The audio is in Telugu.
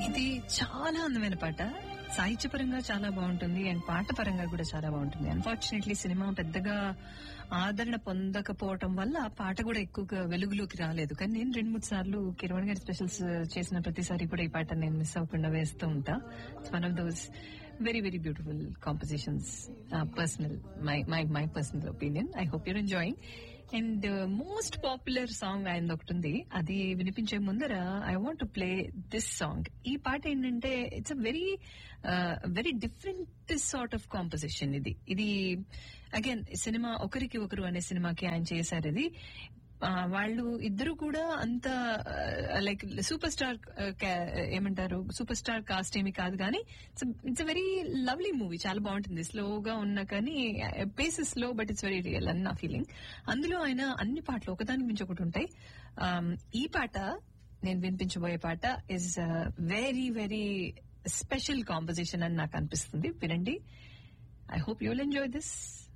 ఇది చాలా అందమైన పాట సాహిత్యపరంగా చాలా బాగుంటుంది అండ్ పాట పరంగా కూడా చాలా బాగుంటుంది అన్ఫార్చునేట్లీ సినిమా పెద్దగా ఆదరణ పొందకపోవటం వల్ల పాట కూడా ఎక్కువగా వెలుగులోకి రాలేదు కానీ నేను రెండు మూడు సార్లు కిరవణ్ గారి స్పెషల్స్ చేసిన ప్రతిసారి కూడా ఈ పాట నేను మిస్ అవ్వకుండా వేస్తూ ఉంటా it's one of those very very beautiful compositions personal my my my personal opinion I hope you're enjoying and most popular song ఆయన ఒకటి ఉంది అది వినిపించే ముందర I want to play this song ఈ పాట ఏంటంటే it's a very very different sort of composition ఇది ఇది అగైన్ సినిమా ఒకరికి ఒకరు అనే సినిమాకి ఆయన చేశారు ఇది ఆ, వాళ్ళు ఇద్దరు కూడా అంత లైక్ సూపర్ స్టార్ ఏమంటారు సూపర్ స్టార్ కాస్ట్ ఏమి కాదు కానీ ఇట్స్ వెరీ లవ్లీ మూవీ చాలా బాగుంటుంది స్లోగా ఉన్నా కానీ pace slow but it's very real అని నా ఫీలింగ్ అందులో ఆయన అన్ని పాటలు ఒకదానికి మించి ఒకటి ఉంటాయి Um, ఈ పాట నేను వినిపించబోయే పాట is very very special composition అని నాకు అనిపిస్తుంది వినండి I hope you'll enjoy this